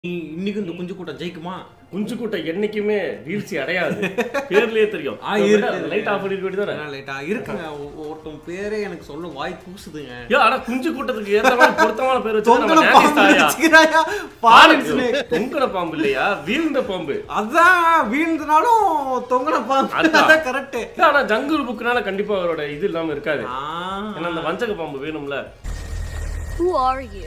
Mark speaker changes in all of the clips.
Speaker 1: இ- இன்னைக்கு இந்த குஞ்சு கூட்டம் ஜெயிக்குமா
Speaker 2: குஞ்சு கூட்ட என்னைக்குமே வீழ்ச்சி அடையாது பேர்லயே தெரியும்
Speaker 1: ஆ, இருக்கு.
Speaker 2: லைட் ஆஃப் பண்ணிருக்க வேண்டியதானே
Speaker 1: அதனால லேட்டா இருக்குங்க ஒ- ஒருத்தன் பேரே எனக்கு சொல்ல வாய் கூசுதுங்க
Speaker 2: ஏ ஆனா குஞ்சு கூட்டத்துக்கு ஏத்த மாதிரி பொருத்தமான பேர் வச்சு நம்ம
Speaker 1: தொங்கல
Speaker 2: நேட்டிஸ்
Speaker 1: பாம்பு
Speaker 2: தாயா
Speaker 1: வச்சுக்கிறாயா? பாலின் snake.
Speaker 2: தொங்கன பாம்பு இல்லையா வீழ்ந்த பாம்பு
Speaker 1: அதான் வீழ்ந்தனாலும் தொங்கன பாம்பு
Speaker 2: அதான்.
Speaker 1: அதான் கரெக்ட்
Speaker 2: இல்ல, ஆனா ஜங்குள் புக்னால கண்டிப்பா அவரோட இது இல்லாம இருக்காது ஏன்னா அந்த வஞ்சக பாம்பு வேணும்ல
Speaker 3: Who are you?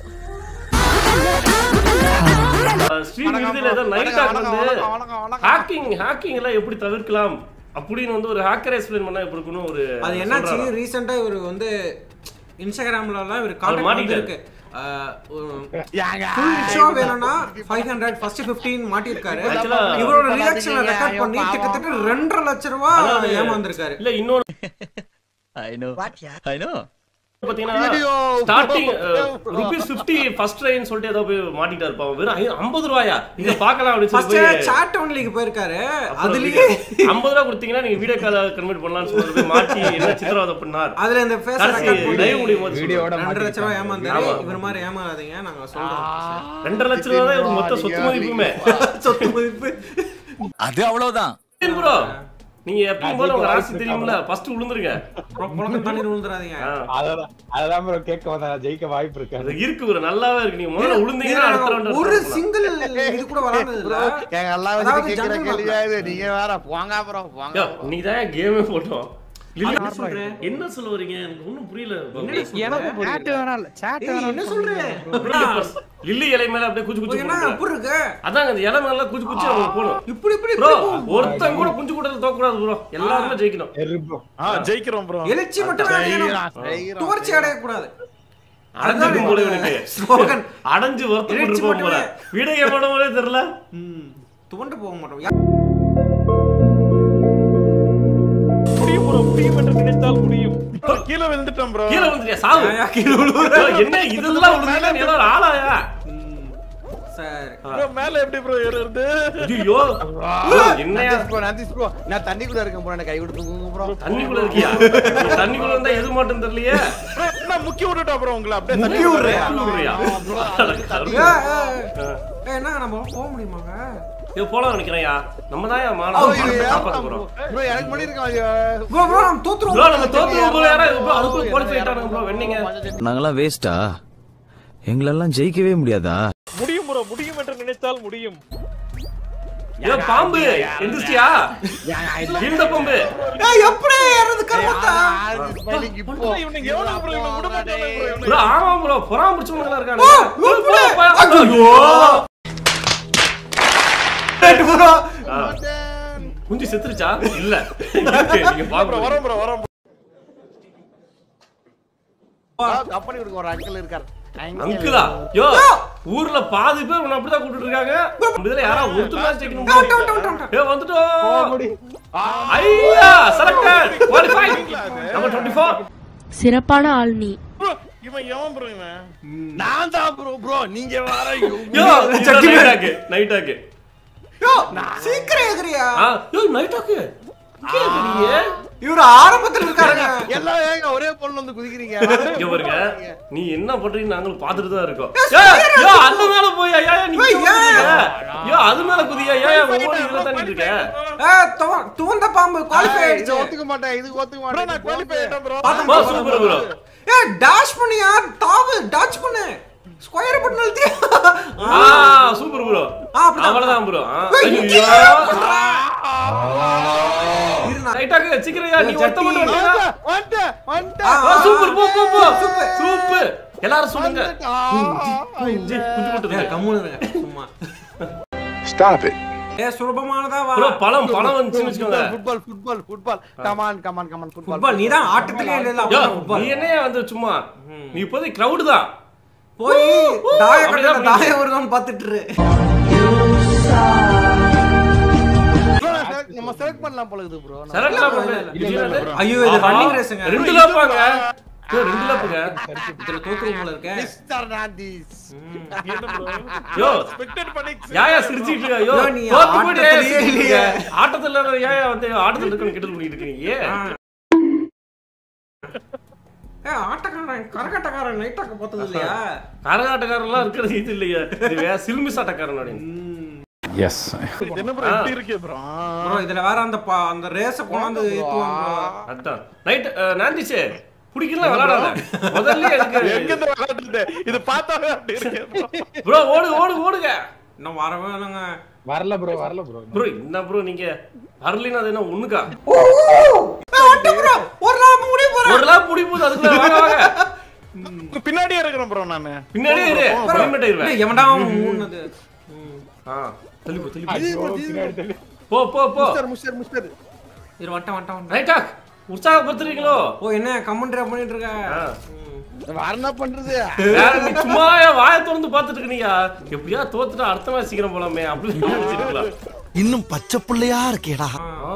Speaker 2: ஸ்ட்ரீம் இதுல ஏதோ நைட் ஹாக் வந்து ஹேக்கிங் ஹேக்கிங் எல்லாம் எப்படி தவிர்க்கலாம் அப்படின்னு வந்து ஒரு ஹேக்கர் எக்ஸ்பிளைன் பண்ணா எப்படி இருக்குன்னு ஒரு
Speaker 1: அது என்னாச்சு
Speaker 2: சொல்றாராம்.
Speaker 1: ரீசெண்டா இவர் வந்து இன்ஸ்டாகிராம்ல எல்லாம் இவர்
Speaker 2: அவர்
Speaker 1: கான்டாக்ட்
Speaker 2: மாட்டிக்கிட்டாரு.
Speaker 1: இருக்கு ஃபுல் ஷோ வேணும்னா ஃபைவ் ஹண்ட்ரட் ஃபர்ஸ்ட் ஃபிஃப்டீன் மாட்டியிருக்காரு
Speaker 2: Actually,
Speaker 1: இவரோட ரியாக்ஷனை ரெக்கார்ட் பண்ணி கிட்டத்தட்ட ரெண்டரை லட்ச ரூபா
Speaker 2: அதாவது-
Speaker 1: ஏமாந்துருக்காரு
Speaker 2: இல்ல இன்னொன்னு
Speaker 4: I know. I know.
Speaker 2: பாத்தீங்கன்னா ஸ்டார்டிங் ருபீஸ் பிப்டி ஃபர்ஸ்ட் ட்ரைன்னு சொல்லிட்டு ஏதோ போய் மாட்டிட்டா இருப்பான் வெறும் ஐ- ஐம்பது ரூபாயா இங்க பாக்கலாம் அப்படின்னு
Speaker 1: ஃபர்ஸ்ட்
Speaker 2: சொல்லி போய்
Speaker 1: சாட் ஒன்லிக்கு போயிருக்காரு அதுலயே
Speaker 2: ஐம்பது ரூபா கொடுத்தீங்கன்னா நீங்க வீடியோ கால கன்வெர்ட் பண்ணலாம்னு சொல்லிட்டு போய் மாட்டி என்ன சித்திரவதை பண்ணார்
Speaker 1: அதுல இந்த ஃபேஸ்
Speaker 2: கடைசி
Speaker 1: ரெக்கார்ட் பண்ணி
Speaker 2: லைவ் முடியும் போது
Speaker 5: வீடியோட
Speaker 2: சொல்றாரு.
Speaker 1: ரெண்டரை லட்ச ரூபா ஏமாந்தாரு
Speaker 2: ஆமா.
Speaker 1: இவர் மாதிரி ஏமாறாதீங்க நாங்க சொல்றோம்
Speaker 2: ரெண்டரை லட்சம் ரூபா தான் இவருக்கு மொத்த சொத்து மதிப்புமே
Speaker 1: சொத்து மதிப்பு
Speaker 4: அது அவ்வளவுதான்
Speaker 2: ப்ரோ நீங்க எப்பயும் போல உங்க ராசி தெரியும்ல ஃபர்ஸ்ட் விழுந்துருங்க
Speaker 1: புழக்கம் தண்ணி விழுந்துறாதீங்க
Speaker 2: ஆ.
Speaker 5: அதான் அதான் ப்ரோ கேட்க வந்தேன் ஜெயிக்க வாய்ப்பு இருக்கு
Speaker 2: அது இருக்கு ஒரு நல்லாவே இருக்கு நீங்க முதல்ல விழுந்தீங்கன்னா அடுத்த round
Speaker 1: ஒரு
Speaker 2: எடுத்து போலாம்.
Speaker 1: சிங்கிள் இது கூட வராது இல்ல
Speaker 6: எங்க எல்லாம்
Speaker 1: அதாவது
Speaker 6: வச்சு கேக்குற
Speaker 1: jungle
Speaker 6: கேள்வியா இது நீங்க வேற போங்க அப்புறம் போங்க
Speaker 2: யோ, நீங்க தான் கேமே போட்டோம் லில்லி,
Speaker 1: என்ன சொல்ற?
Speaker 2: என்ன சொல்ல வரீங்க எனக்கு ஒண்ணும் புரியல
Speaker 1: எனக்கு
Speaker 6: சாட் வேணாம் சாட்
Speaker 1: ஏய், என்ன சொல்ற
Speaker 2: லில்லி இலை மேல அப்படியே குச்சி குச்சி
Speaker 1: என்ன
Speaker 2: போடுங்க.
Speaker 1: அப்படி இருக்கு
Speaker 2: அதாங்க அந்த இலை மேல குச்சி குச்சி அவங்க போகணும்
Speaker 1: இப்படி இப்படி
Speaker 2: ப்ரோ
Speaker 1: இப்படி போகும்.
Speaker 2: ஒருத்தன் கூட குஞ்சு கூட்டத்துல தோக்க கூடாது ப்ரோ எல்லாருமே ஜெயிக்கணும்
Speaker 5: இருப்போம்
Speaker 6: ஆ ஜெயிக்கிறோம் ப்ரோ
Speaker 1: எழுச்சி மட்டும் துவர்ச்சி அடைய கூடாது
Speaker 2: அடைஞ்சிருக்கும் போல இவனுக்கு
Speaker 1: ஸ்லோகன்
Speaker 2: அடைஞ்சு வருத்தப்பட்டு
Speaker 1: எழுச்சி
Speaker 2: இருப்பான் போல
Speaker 1: மட்டுமே.
Speaker 2: வீடு எவ்வளவு போல தெரியல
Speaker 1: துவண்டு போக மாட்டோம் யா-
Speaker 6: முடியும் ப்ரோ முடியும் என்று நினைத்தால் முடியும் கீழே விழுந்துட்டோம் ப்ரோ
Speaker 2: கீழே விழுந்துட்டியா சாவு
Speaker 1: யா, கீழே விழுவுற.
Speaker 2: யோ, என்ன இதெல்லாம் விழுந்தா நீ ஏதோ ஒரு ஆளாயா
Speaker 1: சரி
Speaker 6: ப்ரோ மேல எப்படி ப்ரோ ஏறுறது
Speaker 2: ஐயோ என்னையா
Speaker 6: ப்ரோ நந்திஸ் ப்ரோ நான் தண்ணிக்குள்ள இருக்கேன் ப்ரோ எனக்கு கை கொடுத்து ப்ரோ
Speaker 2: தண்ணிக்குள்ள இருக்கியா நீ தண்ணிக்குள்ள இருந்தா எது மாட்டோம் தெரியலையே
Speaker 6: ப்ரோ நான் முக்கி விட்டுட்டா ப்ரோ உங்களை அப்படியே
Speaker 1: முக்கி
Speaker 6: தண்ணி
Speaker 1: விடுறியா?
Speaker 2: தண்ணி விடுறியா?
Speaker 1: ஏ, ஏ, ஏ. ஏ, என்ன நம்ம போக முடியுமாங்க
Speaker 2: இது போலாம் நினைக்கிறேன்யா நம்ம தான்
Speaker 6: ப்ரோ,
Speaker 2: மாணவ
Speaker 6: இது
Speaker 2: காப்பாத்த
Speaker 6: ஏன்
Speaker 2: போறோம்
Speaker 6: ப்ரோ எனக்கு முன்னாடி இருக்கான்
Speaker 1: ப்ரோ ப்ரோ நம்ம தோத்துருவோம்
Speaker 2: ப்ரோ நம்ம தோத்துருவோம் ப்ரோ யாரா ப்ரோ அதுக்குள்ள குவாலிஃபை ஆயிட்டானுங்க ப்ரோ வெண்ணீங்க
Speaker 4: நாங்கெல்லாம் வேஸ்டா எங்களெல்லாம் ஜெயிக்கவே முடியாதா
Speaker 6: முடியும் ப்ரோ முடியும் என்று நினைத்தால் முடியும்
Speaker 2: ஏ பாம்பு எந்திரிச்சியா இந்த பாம்பு
Speaker 1: ஏய் எப்படி ஏறது கர்மத்தா
Speaker 6: இப்போ இவனுக்கு எவ்வளவு ப்ரோ இவனுக்கு விட மாட்டானே ப்ரோ
Speaker 2: ப்ரோ ஆமா ப்ரோ பொறாம பிடிச்சவங்களா இருக்காங்க
Speaker 1: ஐயோ ரைட் ப்ரோ
Speaker 2: குஞ்சு செத்துருச்சா இல்ல இருக்கு, நீங்க
Speaker 6: ப்ரோ
Speaker 2: பாக்குறோம்
Speaker 6: வரோம் ப்ரோ வரோம் கம்பெனி கொடுக்க ஒரு அங்கிள் இருக்கார்
Speaker 2: அங்கிளா யோ ஊர்ல பாதி பேர் உன்னை அப்படிதான் கூப்பிட்டு இருக்காங்க நம்ம இதுல யாரா ஒருத்தர் தான் ஜெயிக்கணும்
Speaker 1: டவுன், டவுன், டவுன், டவுன்.
Speaker 2: ஏ வந்துட்டோம் ஐயா செலக்டட் குவாலிஃபை நம்பர் 24
Speaker 3: சிறப்பான ஆள் நீ
Speaker 6: ப்ரோ இவன் எவன் ப்ரோ இவன் நான் தான் ப்ரோ ப்ரோ நீங்க வேற
Speaker 2: யோ நைட் ஆக்கு நைட் ஆக்கு
Speaker 1: யோ சீக்கிரம் ஏகுறியா
Speaker 2: ஆ யோ நைட் ஆக்கு கேக்குறியே
Speaker 1: இவரு ஆரம்பத்துல இருக்காருங்க
Speaker 6: எல்லாம் ஏங்க ஒரே பொண்ணு வந்து குதிக்கிறீங்க
Speaker 2: இங்க பாருங்க நீ என்ன பண்றீங்க நாங்களும் பாத்துட்டு தான் இருக்கோம் யோ அந்த மேல போய் ஐயா நீ
Speaker 1: ஏய்,
Speaker 2: குதிக்கிற யோ அது மேல குதியா ஏன் ஒவ்வொரு இதுல தான் இருக்க
Speaker 1: ஏ துவ- துவந்த பாம்பு குவாலிஃபை
Speaker 6: இது
Speaker 1: ஆயிடுச்சு
Speaker 6: ஒத்துக்க மாட்டேன் இது ஒத்துக்க மாட்டேன் நான் குவாலிஃபை ஆயிட்டேன் ப்ரோ
Speaker 2: பா சூப்பர் ப்ரோ
Speaker 1: ஏ டாஷ் பண்ணியா தாவு டாச் பண்ணு ஸ்கொயர் பட்டன் அழுத்தியா
Speaker 2: ஆ சூப்பர் ப்ரோ
Speaker 1: ஆ, அப்படிதான்.
Speaker 2: அவ்வளவுதான் ப்ரோ
Speaker 1: ஏய், இங்கே இரு நான்
Speaker 2: ரைட் ஆக்கு சீக்கிரம்யா நீ ஒருத்த மட்டும் வந்துடா
Speaker 6: வந்துட்டேன் வந்துட்டேன்
Speaker 1: ஆ,
Speaker 2: ஆ, சூப்பர் போ போ போ
Speaker 1: சூப்பர்.
Speaker 2: சூப்பர் எல்லாரும் சொல்லுங்க
Speaker 6: வந்துட்டேன்.
Speaker 2: ஜி, குஞ்சு
Speaker 1: ஏ,
Speaker 2: போட்டுருங்க
Speaker 1: கம்முனு இருங்க சும்மா
Speaker 7: Stop it.
Speaker 1: ஏ சுலபமானதா வா
Speaker 2: ப்ரோ பழம் பழம் வந்துச்சுன்னு வச்சுக்கோங்க
Speaker 6: football football football come on come on come on football
Speaker 1: football நீ தான் ஆட்டத்திலே இல்ல
Speaker 2: யோ
Speaker 1: இல்ல ஃபுட்பால்
Speaker 2: நீ என்னையா வந்து சும்மா நீ இப்போதைக்கு கிரவுட் தான்
Speaker 1: போய் தாய
Speaker 2: அப்படிதான்
Speaker 1: கடையில தாய வருதான்னு பாத்துட்டு இரு.
Speaker 6: நம்ம செலக்ட் பண்ணலாம் போல இருக்குது ப்ரோ
Speaker 2: செலக்ட்லாம் பண்ணல
Speaker 1: ஐயோ இது ரன்னிங் ரேஸுங்க
Speaker 2: ரெண்டு லாப்பாங்க யோ ரெண்டு லாப்புங்க
Speaker 1: இதுல தோத்துருவோம் போல இருக்க
Speaker 6: மிஸ்டர் நாந்திஸ்
Speaker 2: யோ
Speaker 6: ஸ்பெக்டேட் பண்ணி
Speaker 2: யாயா சிரிச்சிட்டு இருக்க யோ
Speaker 1: யோ, நீ
Speaker 2: தோத்து போயிட்டு ஏன்
Speaker 1: ஆட்டத்திலேயே
Speaker 2: சிரிச்சிட்டு
Speaker 1: இல்லையே.
Speaker 2: இருக்க? ஆட்டத்துல யாயா வந்து ஆட்டத்துல இருக்கணும் கெட்டல் பண்ணிட்டு இருக்கீங்க
Speaker 1: ஏ ஆட்டக்காரன் கரகாட்டக்காரன் நைட் ஆக்க பார்த்தது இல்லையா
Speaker 2: கரகாட்டக்காரன்லாம் இருக்கிறது இது இல்லையா இது வேற சில்மிஸ் ஆட்டக்காரன் அப்படின்னு
Speaker 5: எஸ்
Speaker 6: என்ன ப்ரோ இப்படி இருக்கே ப்ரோ
Speaker 1: ப்ரோ இதுல வேற அந்த பா- அந்த ரேஸ கொண்டாந்து ஏத்துவாங்க bro.
Speaker 2: அதான் நைட் நாந்திச்சே பிடிக்கலாம் விளையாடாத முதல்ல
Speaker 6: எங்க
Speaker 2: எனக்கு
Speaker 6: இருந்து விளையாடுறது இது பார்த்தாவே அப்படி இருக்கே ப்ரோ
Speaker 2: ப்ரோ ஓடு ஓடு ஓடுங்க
Speaker 1: இன்னும் வரவே இல்லைங்க
Speaker 5: வரல ப்ரோ வரல ப்ரோ
Speaker 2: ப்ரோ என்ன ப்ரோ நீங்க வரலினா அது என்ன ஒண்ணுக்கா
Speaker 1: ஒரு நாள் முடிய போறேன்
Speaker 2: ஒரு நாள் புடி போகுது அதுக்குள்ள வாங்க வாங்க
Speaker 6: உங்க பின்னாடியே இருக்கிறேன் ப்ரோ நானு
Speaker 2: பின்னாடியே இரு ஹெல்மெட் ஆயிருவேன்
Speaker 1: டேய், எவன்டா அவன் மூணுனது
Speaker 2: ஆ தள்ளி போ தள்ளி போ.
Speaker 5: ஐயோ, பின்னாடி தள்ளி.
Speaker 2: போ போ போ
Speaker 1: இரு வட்டம் வட்டம் வட்டம்
Speaker 2: ரைட்டா உற்சாகப்படுத்துறீங்களோ
Speaker 1: ஓ என்ன கமெண்ட்ரா பண்ணிட்டு இருக்க
Speaker 2: ஆ.
Speaker 1: ம்.
Speaker 2: வேற நீ சும்மா வாய திறந்து பாத்துட்டு இருக்கீங்க எப்படியா தோத்துட்டா அடுத்த மாதிரி சீக்கிரம் போலாமே அப்படி நினைச்சிருக்கலாம்
Speaker 8: இன்னும் பச்சை பிள்ளையா இருக்கேடா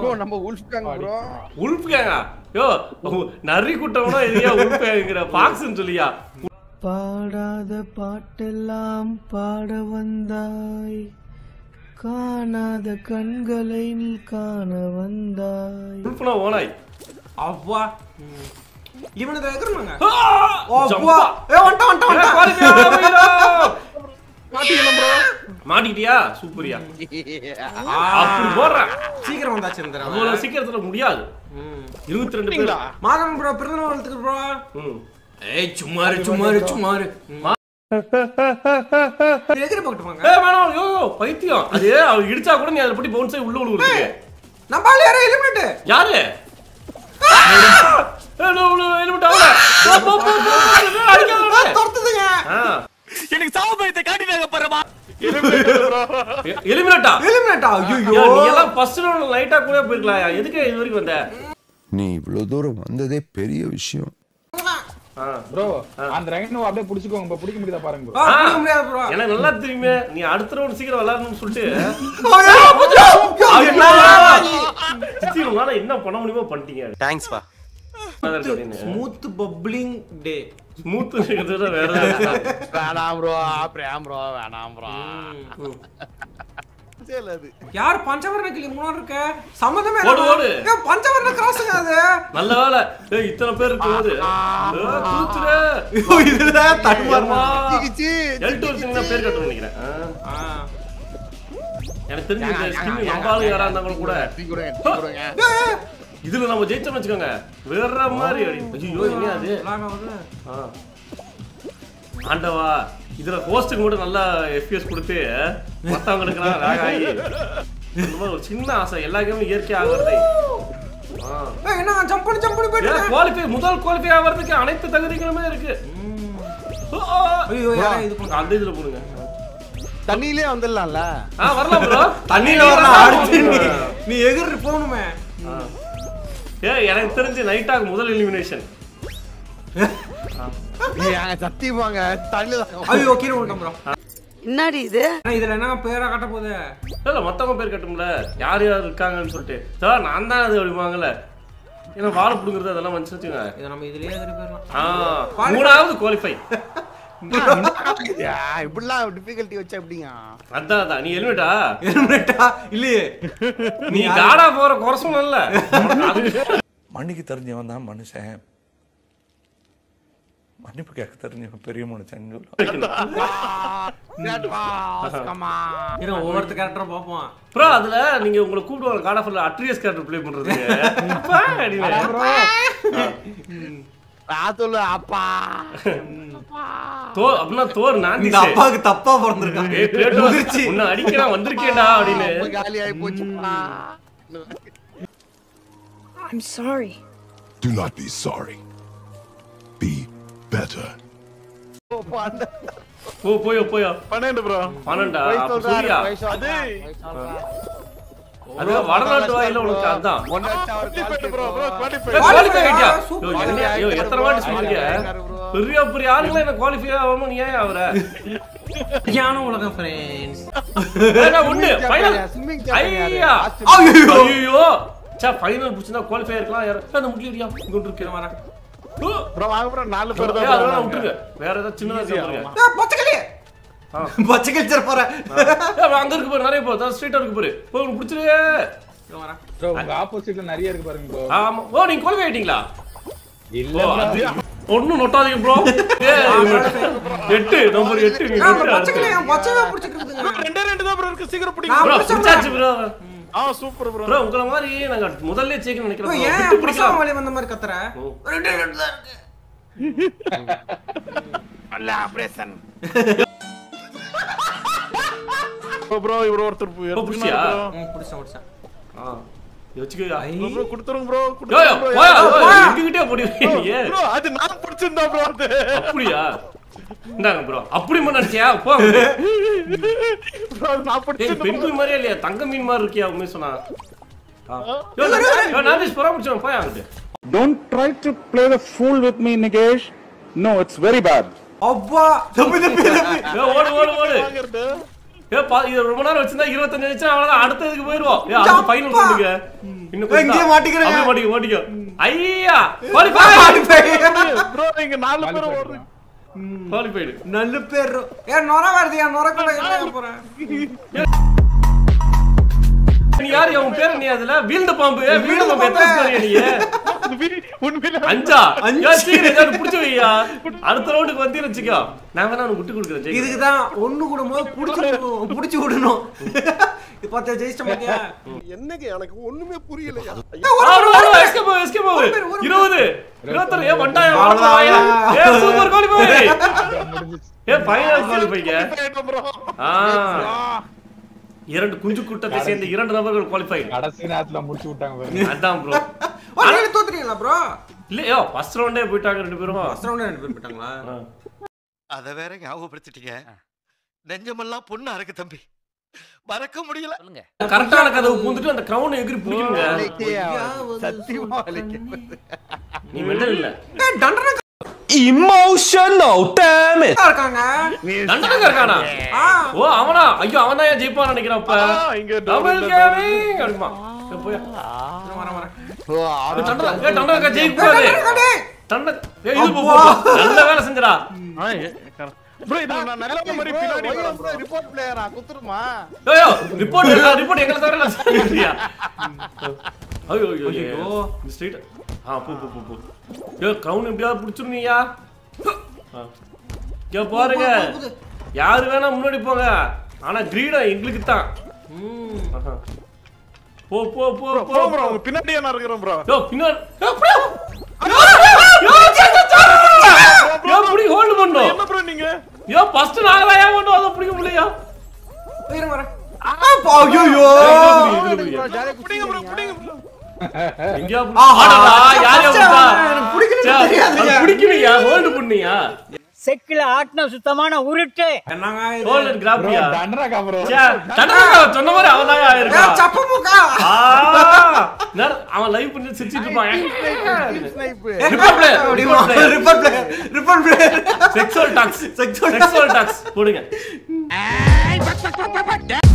Speaker 2: உள்ஃப் கேங்கா யோ நரி கூட்டம்னா எதையா உள்ஃப் கேங்குற பாக்ஸ்னு சொல்லியா
Speaker 9: பாடாத பாட்டெல்லாம் பாட வந்தாய் காணாத கண்களை நீ காண வந்தாய்
Speaker 2: உள்ஃப்னா ஓனாய்
Speaker 1: அவ்வா இவனுக்கு எகிறணுங்க
Speaker 2: ஆ!
Speaker 1: அவ்வா
Speaker 2: ஜம்பா.
Speaker 1: ஏ வந்துட்டான் வந்துட்டான்
Speaker 2: ஏ,
Speaker 1: வந்துட்டான்
Speaker 2: குவாலிஃபை ஆகணும். மாட்டிக்கிட்டியா சூப்பரியா அப்படி போடுறேன்
Speaker 1: சீக்கிரம் வந்தாச்சு இந்த தடவை.
Speaker 2: அவ்வளவு சீக்கிரத்துல முடியாது
Speaker 1: ம்.
Speaker 2: இருபத்தி ரெண்டு பேர்
Speaker 1: மாதவன் ப்ரோ பிறந்த வாழ்த்துக்கு ப்ரோ
Speaker 2: ம்.
Speaker 1: ஏய் சும்மாரு சும்மாரு சும்மாரு எகிரி போட்டு வாங்க
Speaker 2: ஏய், வேணாம் யோ யோ, பைத்தியம் அது அவன் இடிச்சா கூட நீ அதை பத்தி பவுன்ஸ் ஆகி உள்ள விழுவுறதுக்கு
Speaker 1: நம்ம ஆளு யாரோ எலிமினேட்
Speaker 2: யாரு ஏய், no, no, helmet ஆகல. போ, போ, போ, போ, போ, அடிக்காத.
Speaker 1: துரத்துதுங்க
Speaker 2: ஆ.
Speaker 4: எனக்கு சாவு பயத்தை காட்டினாங்க பாருமா
Speaker 2: எ- eliminate ஆ?
Speaker 1: எலிமினேட்டா ஐயோ
Speaker 2: ஐயா, நீ எல்லாம் first round ல light ஆ கூட போயிருக்கலாம் எதுக்கு இது வரைக்கும் வந்த
Speaker 7: நீ இவ்வளவு தூரம் வந்ததே பெரிய விஷயம்
Speaker 2: ஆ.
Speaker 5: ப்ரோ அந்த ரெண்டு அப்படியே புடிச்சுக்கோங்க ப்ரோ பிடிக்க முடியுதா பாருங்க ப்ரோ
Speaker 1: ஆ, பிடிக்க முடியாது ப்ரோ
Speaker 2: எனக்கு நல்லா தெரியுமே நீ அடுத்த ரவுண்ட் சீக்கிரம் விளையாடணும்னு சொல்லிட்டு சித்தி, உங்களால என்ன பண்ண முடியுமோ பண்ணிட்டீங்க
Speaker 8: தேங்க்ஸ்பா
Speaker 1: ஸ்மூத் பப்ளிங் டே
Speaker 2: ஸ்மூத் இருக்கிறத வேற ஏதாவது.
Speaker 8: வேணாம் ப்ரோ பிரேம் ப்ரோ வேணாம் ப்ரோ
Speaker 1: யார் பஞ்சவர்ண கிளி முன்னாடி இருக்க சம்மந்தமே
Speaker 2: ஓடு, ஓடு.
Speaker 1: ஏ பஞ்சவர்ண கிராஸுங்க அது
Speaker 2: நல்ல வேலை ஏய், இத்தனை பேர் இருக்கும்போது ஏய், தூத்துரு.
Speaker 1: ஐயோ, இதுல தடுமாறுமா
Speaker 2: எல்ட்டு வருஷங்க பேர் கட்டணும் நினைக்கிறேன் ஆ.
Speaker 1: ஆ.
Speaker 2: எனக்கு தெரிஞ்சு இந்த ஸ்கின் நம்பாலும் யாரா இருந்தாலும் கூட இதுல நம்ம ஜெயிச்சோம்னு வச்சுக்கோங்க வேற மாதிரி அடி ஐயோ என்ன அது
Speaker 1: lag ஆகுது.
Speaker 2: ஆ. ஆண்டவா இதுல ஹோஸ்டுக்கு மட்டும் நல்லா எஃபிஎஸ் கொடுத்து மத்தவங்களுக்கு எல்லாம் lag ஆகி இந்த மாதிரி ஒரு சின்ன ஆசை எல்லா கேமும் இயற்கை ஆகிறதை
Speaker 1: ஏய், என்ன ஜம்ப் பண்ணி ஜம்ப் பண்ணி போயிட்டு இருக்க?
Speaker 2: குவாலிஃபை முதல் குவாலிஃபை ஆகிறதுக்கு அனைத்து தகுதிகளுமே இருக்கு ஆ,
Speaker 1: ஐயோ யாரா இது பண்ண
Speaker 2: அந்த இதுல போடுங்க
Speaker 8: தண்ணியிலே வந்துடலாம்ல
Speaker 2: ஆ வரலாம் ப்ரோ
Speaker 1: தண்ணியில வரலாம் அடுத்து நீ நீ எகிரி போகணுமே
Speaker 2: ஏ எனக்கு தெரிஞ்சு நைட்டாக முதல் எலிமினேஷன்
Speaker 8: சத்தியமாங்க தண்ணியில
Speaker 1: ஐயோ கீழே விட்டோம் ப்ரோ
Speaker 3: என்னடி இது
Speaker 1: இதுல என்ன பேரா கட்ட போகுது
Speaker 2: இல்ல மத்தவங்க பேர் கட்டும்ல யார் யார் இருக்காங்கன்னு சொல்லிட்டு சார் நான் தான் அது அப்படிவாங்கல்ல ஏன்னா வாழை பிடுங்குறது அதெல்லாம் வந்துச்சு வச்சுங்க
Speaker 1: இதை நம்ம இதுலயே எகிரி போயிடலாம்
Speaker 2: ஆ மூணாவது குவாலிஃபை
Speaker 8: இப்படிலாம் டிஃபிகல்ட்டி வச்சா எப்படிங்க
Speaker 2: அதான் அதான் நீ எலிமினேட்டா
Speaker 1: எலிமினேட்டா இல்லையே
Speaker 2: நீ காடா போற குறை சொன்னல
Speaker 10: மன்னிக்க தெரிஞ்சவன் தான் மனுஷன் மன்னிப்பு கேட்க தெரிஞ்சவன் பெரிய மனுஷன்
Speaker 1: இரு ஒவ்வொருத்த கேரக்டரும் பார்ப்போம்
Speaker 2: ப்ரோ அதுல நீங்க உங்களை கூப்பிடுவாங்க God of Atreus character play பண்றதுக்கு அப்பா, அப்படின்னு.
Speaker 8: நான் சொல்லு அப்பா
Speaker 2: தோ அப்படின்னா தோர் நான்
Speaker 1: இந்த அப்பாவுக்கு தப்பா பிறந்திருக்காங்க
Speaker 2: ஏய் பிளேட்டோ உன்னை அடிக்கிறான் வந்திருக்கேன்டா அப்படின்னு
Speaker 8: காலி ஆகி போச்சுப்பா
Speaker 3: I'm sorry.
Speaker 7: Do not be sorry. Be better.
Speaker 2: போ போயோ போயோ
Speaker 6: பன்னெண்டு ப்ரோ
Speaker 2: பன்னெண்டா
Speaker 8: போய்
Speaker 2: அப்ப
Speaker 8: சொல்றாரு,
Speaker 2: சூர்யா
Speaker 8: போய் சொல்றாரு,
Speaker 6: அது-
Speaker 8: போய் சொல்றாரு.
Speaker 2: அது வடநாட்டு வாயில உனக்கு அதான்
Speaker 8: ஒண்ணு வச்சா அவர்
Speaker 6: குவாலிஃபை ப்ரோ ப்ரோ குவாலிஃபை
Speaker 2: ஏய், qualify ஆயிட்டியா?
Speaker 1: சூப்பர்.
Speaker 2: யோ, என்ன- யோ, எத்தனை வாட்டி சொல்றீங்க பெரிய பெரிய ஆளுங்களே என்ன குவாலிஃபை ஆகாம நீ ஏன் அவர
Speaker 1: ஞான உலகம் ஃப்ரெண்ட்ஸ்
Speaker 2: ஒண்ணு ஃபைனல்
Speaker 8: Swimming
Speaker 2: ஐயா
Speaker 1: ஐயோ
Speaker 2: ஐயோ சே ஃபைனல் புடிச்சா குவாலிஃபை இருக்கலாம் யார் அந்த முட்லியா இங்க இருக்கு வரேன்
Speaker 6: ப்ரோ வாங்க ப்ரோ நாலு பேர்
Speaker 2: ஏய்,
Speaker 6: தான்
Speaker 2: அதெல்லாம் விட்டுருங்க வேற ஏதாவது சின்னதா சொல்லுங்க
Speaker 1: பச்சைக்கிளி
Speaker 2: ஆ.
Speaker 1: பச்சைக்கிளி போறேன்
Speaker 2: அங்க இருக்கு பாரு நிறைய போ ஸ்ட்ரைட்டா இருக்கு பாரு போய் உனக்கு பிடிச்சிரு
Speaker 1: வரேன்
Speaker 5: ப்ரோ உங்க ஆப்போசிட்ல நிறைய இருக்கு பாருங்க ப்ரோ
Speaker 2: ஆமா ஓ நீங்க குவாலிஃபை ஆயிட்டீங்களா
Speaker 5: இல்ல
Speaker 2: ஓ,
Speaker 5: bro.
Speaker 2: அது ஒண்ணும் நொட்டாதீங்க ப்ரோ எட்டு நம்பர் எட்டு நீ
Speaker 1: ஏன் அந்த
Speaker 2: எட்டு
Speaker 1: பச்சைக்கிளி
Speaker 2: அடுத்து.
Speaker 1: என் பச்சையா பிடிச்சிக்கிறதுங்க
Speaker 6: ரெண்டே ரெண்டு தான் ப்ரோ இருக்கு சீக்கிரம்
Speaker 1: நான்
Speaker 6: பிடிங்க
Speaker 2: ப்ரோ
Speaker 1: பிடிச்சேன்
Speaker 2: பிடிச்சாச்சு ப்ரோ
Speaker 6: ஆ சூப்பர் ப்ரோ
Speaker 2: ப்ரோ உங்கள மாதிரி நாங்க முதல்ல ஜெயிக்கணும்
Speaker 1: bro,
Speaker 2: நினைக்கிறோம்
Speaker 1: ஏன்
Speaker 2: விட்டு
Speaker 1: பிரசவ
Speaker 2: பிடிக்கலாம்
Speaker 1: வலி வந்த மாதிரி கத்துற
Speaker 2: ஓ.
Speaker 1: ரெண்டு ரெண்டு தான் இருக்கு
Speaker 8: அல்ல ஆபரேஷன்
Speaker 6: ப்ரோ இவர ஒருத்தர்
Speaker 2: பிடிச்சியா?
Speaker 6: எடுத்துக்கினாரு
Speaker 1: ம், பிடிச்சேன் பிடிச்சேன்
Speaker 2: ஆ வச்சுக்கோ
Speaker 6: ப்ரோ ப்ரோ கொடுத்துருங்க ப்ரோ
Speaker 2: யோ யோ
Speaker 6: கொடுத்துருங்க
Speaker 2: போயா
Speaker 6: bro.
Speaker 2: போயா எங்ககிட்டே போடி ஏ
Speaker 6: ப்ரோ அது நான் பிடிச்சிருந்தா ப்ரோ அது
Speaker 2: அப்படியா இந்தாங்க ப்ரோ அப்படி மட்டும் நினைச்சியா போ
Speaker 6: ப்ரோ அது நான்
Speaker 2: ஏய்
Speaker 6: பிடிச்சிருந்தேன்
Speaker 2: பெண் குயின் மாதிரியே இல்லையா தங்க மீன் மாதிரி இருக்கியா உண்மை சொன்னா ஆ. யோ, யோ, நாதேஷ் பராமரிச்சவன் போயா அங்கிட்டு
Speaker 5: Don't try to play the fool with me, Nikesh. No, it's very bad.
Speaker 1: அப்பா தப்பி தப்பி தப்பி
Speaker 2: யோ ஓடு ஓடு ஓடு
Speaker 6: வாங்குறது
Speaker 2: ஏ பா இது ரொம்ப நேரம் வச்சிருந்தா இருபத்தஞ்சு நிமிஷம் அவ்வளவுதான் அடுத்ததுக்கு போயிருவோம் ஏ அது ஃபைனல்
Speaker 1: அப்பா.
Speaker 2: பண்ணுங்க இன்னும் கொஞ்சம்
Speaker 1: இங்கேயே
Speaker 2: தான்.
Speaker 1: மாட்டிக்கிறேங்க.
Speaker 2: அப்படியே மாட்டிக்க மாட்டிக்க ஐயா குவாலிஃபை
Speaker 6: ப்ரோ இங்க நாலு பேர் ஓடுறீங்க
Speaker 2: குவாலிஃபைடு
Speaker 1: நல்ல பேர் ஏன் நொர வருது என் நொர கூட என்ன போறேன்
Speaker 2: நீ யாரு உன் பேர் நீ அதுல வீழ்ந்த பாம்பு வீழ்ந்த பாம்பு எத்தனை ஸ்கோர் நீ
Speaker 6: உண்மையில
Speaker 2: அஞ்சா அஞ்சா சீக்கிரம் ஏதாவது புடிச்சு வையா அடுத்த ரவுண்டுக்கு வந்து வச்சுக்கோ நான் வேணா உனக்கு விட்டு கொடுக்குறேன் ஜெயிக்கிறேன்.
Speaker 1: இதுக்கு தான் ஒண்ணு கூட போது புடிச்சு விடணும், புடிச்சு விடணும் இது பார்த்தா ஜெயிச்சிட்ட பாத்தியா
Speaker 8: என்னங்க எனக்கு ஒண்ணுமே புரியலையா
Speaker 2: ஆ, ஒரு, ஒரு, escape ஆகு, escape ஆகு. இருபது இருபத்தொன்னு, ஏ, வந்துட்டாயா,
Speaker 1: அவ்வளவுதான்,
Speaker 2: வாயா. ஏ,
Speaker 1: அவ்வளவுதான்.
Speaker 2: super qualify. ஏ, final qualify ங்க.
Speaker 6: ப்ரோ
Speaker 2: ஆ. இரண்டு குஞ்சு கூட்டத்தை சேர்ந்த இரண்டு நபர்கள் குவாலிஃபை
Speaker 5: கடைசி நேரத்துல முடிச்சு விட்டாங்க பாருங்க.
Speaker 2: அதான் ப்ரோ
Speaker 1: ஓ நீங்க தோத்துறீங்களா ப்ரோ
Speaker 2: இல்லையோ ஃபர்ஸ்ட் ரவுண்டே போயிட்டாங்க ரெண்டு பேரும்
Speaker 1: ஃபர்ஸ்ட் ரவுண்ட் ரெண்டு பேர் போயிட்டாங்களா
Speaker 2: ஆ.
Speaker 4: அத வேற ஞாபகப்படுத்திட்டீங்க நெஞ்சமெல்லாம் பொண்ணு அறக்கு தம்பி மறக்க முடியல
Speaker 2: கரெக்டான கதவு பூந்துட்டு அந்த கிரவுன் எகிரி பிடிக்குங்க
Speaker 8: சத்தியமா வலிக்கு.
Speaker 2: நீ மெண்டல் இல்ல
Speaker 1: ஏய் தண்டனை
Speaker 4: இமோஷனல் டேம்
Speaker 1: இருக்காங்க
Speaker 2: தண்டனை இருக்கானா
Speaker 1: ஆ
Speaker 2: ஓ அவனா ஐயோ அவன் தான் ஜெயிப்பான்னு நினைக்கிறான் அப்ப
Speaker 6: இங்க
Speaker 2: டபுள் கேமிங் அப்படிமா ஏ, போயா
Speaker 1: வரேன் வரேன்
Speaker 8: ஓ,
Speaker 2: ஏ, தண்டனை ஏ, தண்டனை ஜெயிக்க கூடாது
Speaker 1: இருக்காடே.
Speaker 2: தண்டனை ஏ, இது போ, போ, போ. நல்ல வேலை செஞ்சடா
Speaker 6: ப்ரோ இது நான் நல்ல மாதிரி
Speaker 8: bro,
Speaker 6: பின்னாடி
Speaker 8: why
Speaker 6: வரேன்
Speaker 8: am I report player ஆ? குத்துருமா
Speaker 2: ஐயோ ரிப்போர்ட் ரிப்போர்ட் எங்களை தவிர நான் செய்யறியா ஐயோ ஐயோ ஐயோ இந்த ஸ்ட்ரீட் ஆ போ போ போ போ ஏ கிரவுன் எப்படியாவது பிடிச்சிருந்தீயா இங்க பாருங்க யாரு வேணா முன்னாடி போங்க ஆனா கிரீடம் எங்களுக்கு தான் ஆஹா. போ போ போ
Speaker 6: ப்ரோ
Speaker 2: போ
Speaker 6: ப்ரோ உங்க பின்னாடியே நான் இருக்கிறேன் ப்ரோ
Speaker 2: யோ பின்னாடி யோ, அப்படியே. யோ, யோ, சே, சே, சே. யோ, இப்படி hold பண்ணும்.
Speaker 6: என்ன ப்ரோ நீங்க
Speaker 2: யோ, first நாங்க தான் ஏன் பண்ணுவோம், அதை பிடிக்க முடியலையா?
Speaker 1: இருங்க வரேன் ஐயோ
Speaker 2: இதுல பிடி, இதுல பிடி.
Speaker 8: ஜாலியா
Speaker 6: பிடிங்க ப்ரோ பிடிங்க ப்ரோ
Speaker 2: எங்கேயா பிடி-
Speaker 1: ஆஹா.
Speaker 2: ஆடாடா, யார் யார்
Speaker 1: first
Speaker 2: விட்டா?
Speaker 1: எனக்கு பிடிக்கலன்னு
Speaker 2: சே,
Speaker 1: தெரியாதுங்க.
Speaker 2: அது பிடிக்கலையா? hold பண்ணியா?
Speaker 11: செக்கில ஆட்டின சுத்தமான உருட்டு
Speaker 1: என்னங்க இது
Speaker 2: hold and grab
Speaker 5: Bro,
Speaker 2: yeah?
Speaker 5: தண்டனைக்கா bro.
Speaker 2: சே, தண்டனை சொன்ன மாதிரி அவன் தான்
Speaker 1: ஏய்,
Speaker 2: ஆயிருக்கான்.
Speaker 1: சப்பு மூக்கா
Speaker 2: ஆ, நேர- அவன் live பண்ணி சிரிச்சிட்டு இருப்பான்.
Speaker 8: snipe.
Speaker 2: Report player,
Speaker 1: அப்படிமா
Speaker 2: report player.
Speaker 1: Report player report player
Speaker 2: Sexual talks.
Speaker 1: Sexual
Speaker 2: Sexual talks. போடுங்க